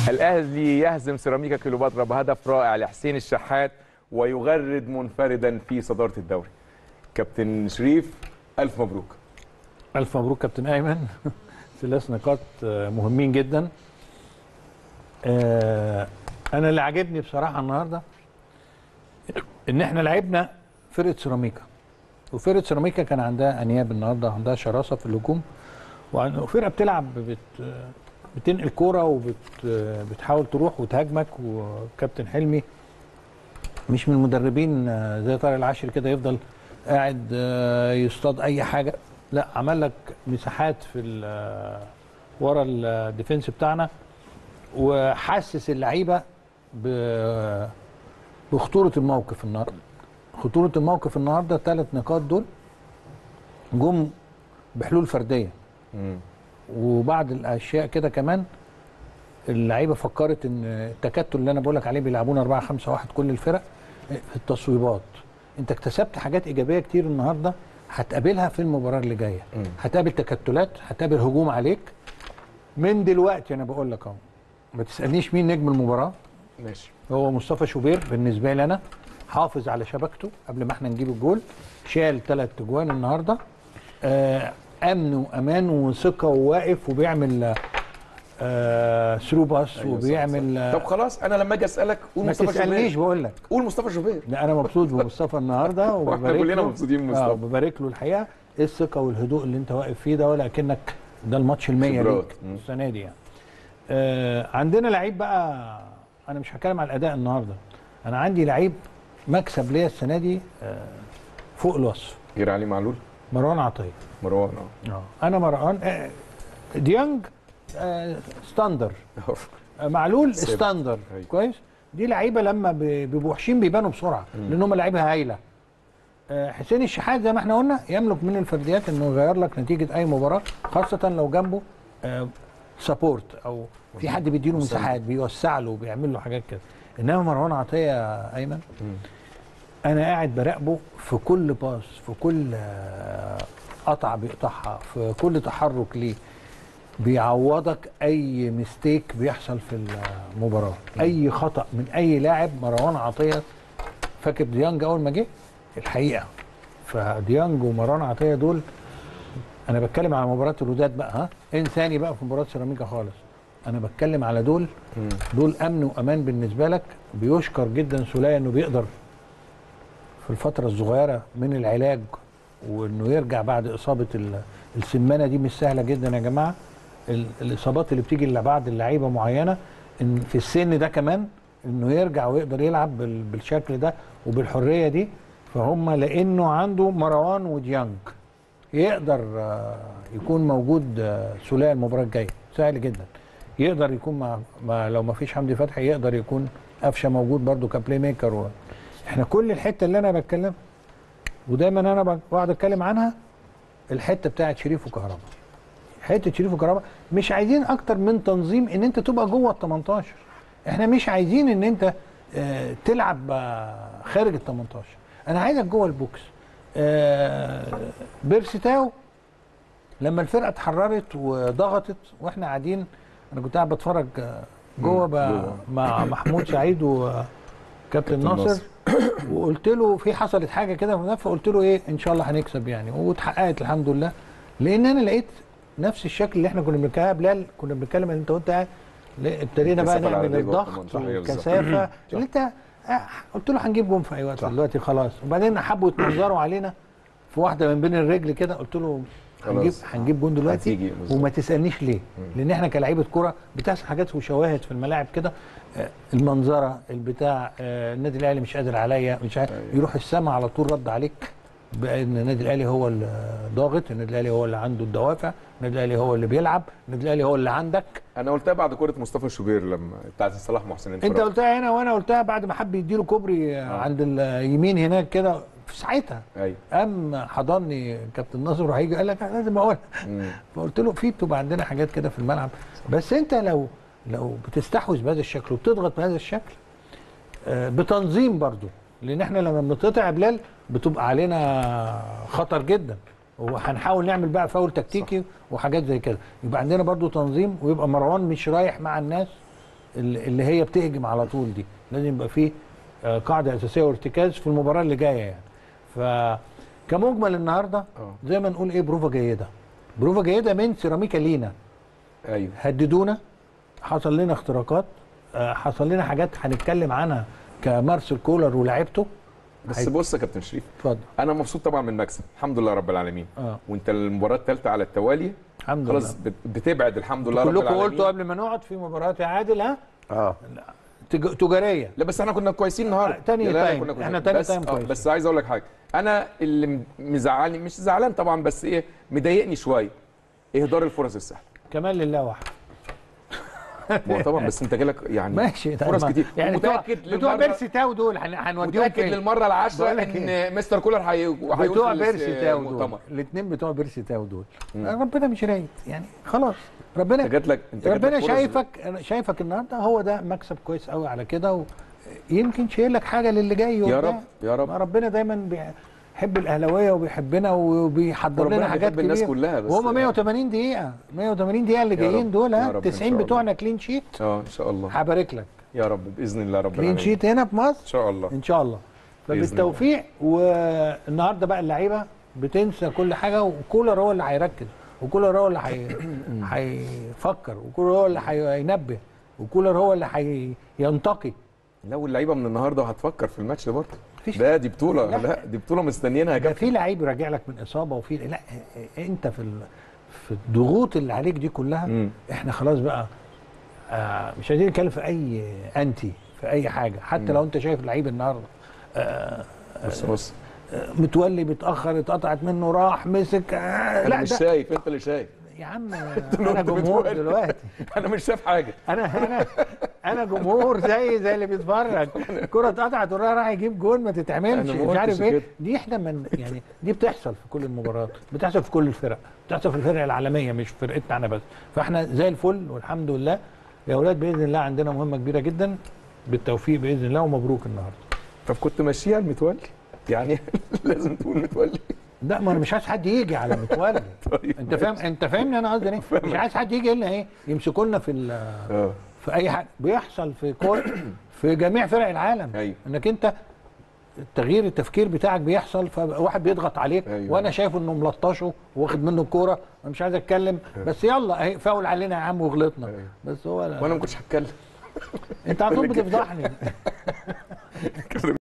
الاهلي يهزم سيراميكا كليوباترا بهدف رائع لحسين الشحات ويغرد منفردا في صداره الدوري كابتن شريف الف مبروك الف مبروك كابتن ايمن ثلاث نقاط آه، مهمين جدا آه، انا اللي عاجبني بصراحه النهارده ان احنا لعبنا فرقه سيراميكا وفرقه سيراميكا كان عندها انياب النهارده عندها شراسه في الهجوم وعن- وفرقه بتلعب بت بتنقل كوره وبتحاول تروح وتهاجمك وكابتن حلمي مش من المدربين آه، زي طارق العاشر كده يفضل قاعد آه، يصطاد اي حاجه لا عمل لك مساحات في ال- ورا الديفنس بتاعنا وحسس اللعيبه ب- بخطوره الموقف النهارده خطوره الموقف النهارده الثلاث نقاط دول جم بحلول فرديه مم. وبعض الاشياء كده كمان اللعيبه فكرت ان التكتل اللي انا بقول لك عليه بيلعبونا 4 5 1 كل الفرق في التصويبات انت اكتسبت حاجات ايجابيه كتير النهارده هتقابلها في المباراه اللي جايه مم. هتقابل تكتلات هتقابل هجوم عليك من دلوقتي انا بقول لك اهو ما تسالنيش مين نجم المباراه ماشي هو مصطفى شوبير بالنسبه لي انا حافظ على شبكته قبل ما احنا نجيب الجول شال ثلاث اجوان النهارده آه امن وامان وثقه وواقف وبيعمل آه ثرو باس أيوة، صح، وبيعمل صح. آه طب خلاص انا لما اجي اسالك قول ما مصطفى تسالنيش شوبير بقول لك قول مصطفى شوبير لا انا مبسوط بمصطفى النهارده وببارك كلنا له. مبسوطين بمصطفى. آه ببارك له الحقيقه ايه الثقه والهدوء اللي انت واقف فيه ده ولا كأنك ده الماتش المية خبرات. ليك مم. السنه دي يعني آه عندنا لعيب بقى انا مش هتكلم على الاداء النهارده انا عندي لعيب مكسب ليا السنه دي آه فوق الوصف غير علي معلول مروان عطيه مروان اه اه انا مروان آه ديانج آه ستاندر آه. آه معلول ثابت. ستاندر أيوة. كويس دي لعيبه لما ب- بيبقوا وحشين بيبانوا بسرعه لان هم لعيبه هايله آه، حسين الشحات زي ما احنا قلنا يملك من الفرديات انه يغير لك نتيجه اي مباراه خاصه لو جنبه سبورت او في حد بيديله مساند. مساحات بيوسع له بيعمل له حاجات كده انما مروان عطيه يا ايمن مم. انا قاعد براقبه في كل باص في كل آه، قطعه بيقطعها في كل تحرك ليه بيعوضك اي ميستيك بيحصل في المباراه اي خطا من اي لاعب مروان عطيه فاكر ديانج اول ما جه الحقيقه فديانج ومروان عطيه دول انا بتكلم على مباراه الوداد بقى ها انساني بقى في مباراه سيراميكا خالص انا بتكلم على دول مم. دول امن وامان بالنسبه لك بيشكر جدا سولية انه بيقدر في الفتره الصغيره من العلاج وانه يرجع بعد اصابه ال- السمانه دي مش سهله جدا يا جماعه ال- الاصابات اللي بتيجي اللي بعد اللعيبه معينه ان في السن ده كمان انه يرجع ويقدر يلعب بال- بالشكل ده وبالحريه دي فهم لانه عنده مروان وديانج يقدر آه، يكون موجود آه، سولية المباراه الجايه سهل جدا يقدر يكون مع, مع لو ما فيش حمدي فتحي يقدر يكون قفشه موجود برده كبلاي ميكر و... احنا كل الحته اللي انا بتكلم ودايما انا ب- بقعد اتكلم عنها الحته بتاعت شريف وكهرباء حته شريف وكهرباء مش عايزين اكتر من تنظيم ان انت تبقى جوه ال 18 احنا مش عايزين ان انت آه، تلعب آه، خارج ال 18 انا عايزك جوه البوكس آه، بيرسيتاو لما الفرقه اتحررت وضغطت واحنا قاعدين انا كنت قاعد بتفرج آه، جوه مم، ب- جوه. مع محمود سعيد وكابتن كابتن ناصر ناصر. وقلت له في حصلت حاجه كده في ده، فقلت له ايه ان شاء الله هنكسب يعني واتحققت الحمد لله لان انا لقيت نفس الشكل اللي احنا كنا بنتكلم يا بلال كنا بنتكلم اللي انت قلت آه، لا، ابتدينا بقى الكثافة نعمل العددية جوه الضغط 18. أيوة بالظبط. والكثافه اللي انت آه، قلت له هنجيب جون في اي وقت صح. دلوقتي خلاص وبعدين حبوا يتمنظروا علينا في واحده من بين الرجل كده قلت له هنجيب خلاص. هنجيب جون دلوقتي هتيجي بالظبط. وما تسالنيش ليه لان احنا كلاعيبه كوره بتحصل حاجات وشواهد في الملاعب كده آه، المنظره البتاع آه، النادي الاهلي مش قادر عليا مش عارف أيوة. يروح السما على طول رد عليك بان النادي الاهلي هو اللي ضاغط النادي الاهلي هو اللي عنده الدوافع النادي الاهلي هو اللي بيلعب النادي الاهلي هو اللي عندك انا قلتها بعد كره مصطفى شوبير لما بتاعت صلاح محسن انت انفراد. قلتها هنا وانا قلتها بعد ما حب يديله كوبري آه. عند اليمين هناك كده في ساعتها ايوه قام حضني كابتن ناصر وهيجي قال لك أنا لازم اقولها مم. فقلت له في بتبقى عندنا حاجات كده في الملعب بس انت لو لو بتستحوذ بهذا الشكل وبتضغط بهذا الشكل آه، بتنظيم برضو لان احنا لما بنتقطع يا بلال بتبقى علينا خطر جدا وهنحاول نعمل بقى فاول تكتيكي وحاجات زي كده يبقى عندنا برضو تنظيم ويبقى مروان مش رايح مع الناس اللي اللي هي بتهجم على طول دي لازم يبقى فيه آه، قاعده اساسيه وارتكاز في المباراه اللي جايه يعني فكمجمل النهارده اه زي ما نقول ايه بروفا جيده بروفا جيده من سيراميكا لينا ايوه هددونا حصل لنا اختراقات آه، حصل لنا حاجات هنتكلم عنها كمارسيل كولر ولاعيبته بس هي- بص يا كابتن شريف اتفضل انا مبسوط طبعا من المكسب الحمد لله رب العالمين اه وانت المباراه الثالثه على التوالي الحمد خلاص لله بت- بتبعد الحمد لله رب كلكم العالمين قلتوا قبل ما نقعد في مباراه يا عادل ها اه تج- تجاريه لا بس احنا كنا كويسين النهارده آه، تاني لا، لا، تايم. كنا كويسين. احنا تاني بس تايم آه، كويسين. بس عايز اقول لك حاجه انا اللي م- مزعلني مش زعلان طبعا بس ايه مضايقني شويه اهدار الفرص السهله كمان لله واحد ما هو طبعا بس انت جالك يعني ماشي طيب فرص ما- كتير يعني بتوع متاكد بتوع للمرة- بيرسي تاو دول هن- هنوديهم متاكد فين؟ للمره العاشره بقول لك ان مستر كولر هي- هيقول بتوع في بيرسي تاو دول المؤتمر. الاثنين بتوع بيرسي تاو دول مم. ربنا مش رايد يعني خلاص ربنا انت جات لك انت جات لك ربنا فرص- شايفك أنا شايفك النهارده هو ده مكسب كويس قوي على كده و... يمكن شايل لك حاجه للي جاي يا قدام. رب يا رب ما ربنا دايما بيحب الاهلاويه وبيحبنا وبيحضر وربنا لنا حاجات بيحب الناس كبيرة. كلها بس وهم 180 دقيقه 180 دقيقه اللي يا جايين رب، دول يا ها رب إن 90 شاء الله. بتوعنا كلين شيت اه ان شاء الله هبارك لك يا رب باذن الله رب كلين العالمين شيت هنا في مصر ان شاء الله ان شاء الله بإذن فبالتوفيق والنهارده بقى اللعيبه بتنسى كل حاجه وكولر هو اللي هيركز وكولر هو اللي هي- هيفكر وكولر هو اللي هينبه وكولر هو اللي هينتقي لو اللعيبه من النهارده هتفكر في الماتش ده برضه مفيش- ده دي بطوله لا. لا, دي بطوله مستنيينها يا ده كابتن في لعيب راجع لك من اصابه وفي لا انت في ال... في الضغوط اللي عليك دي كلها مم. احنا خلاص بقى آه مش عايزين نتكلم في اي انتي في اي حاجه حتى مم. لو انت شايف لعيب النهارده آه بص بص آه، متولي بيتاخر اتقطعت منه راح مسك آه انا لا مش ده شايف انت اللي شايف يا عم اللي انا قلت جمهور متولي. دلوقتي انا مش شايف حاجه انا انا انا جمهور زي زي اللي بيتفرج كرة اتقطعت وراح راح يجيب جول ما تتعملش أنا ما مش عارف قلتش ايه كده. دي احنا من يعني دي بتحصل في كل المباريات بتحصل في كل الفرق بتحصل في الفرق العالميه مش في فرقتنا انا بس فاحنا زي الفل والحمد لله يا اولاد باذن الله عندنا مهمه كبيره جدا بالتوفيق باذن الله ومبروك النهارده طب كنت ماشيها المتولي يعني لازم تقول متولي لا ما انا مش عايز حد يجي على متولي طيب انت فاهم انت فاهمني انا قصدي ايه مش عايز حد يجي الا ايه يمسكوا لنا في ال- اه في اي حاجه بيحصل في كل في جميع فرق العالم ايوه انك انت التغيير التفكير بتاعك بيحصل فواحد بيضغط عليك أيوة. وانا شايف انه ملطشه واخد منه الكوره انا مش عايز اتكلم بس يلا اهي فاول علينا يا عم وغلطنا أيوة. بس هو وانا ما كنتش هتكلم انت على طول بتفضحني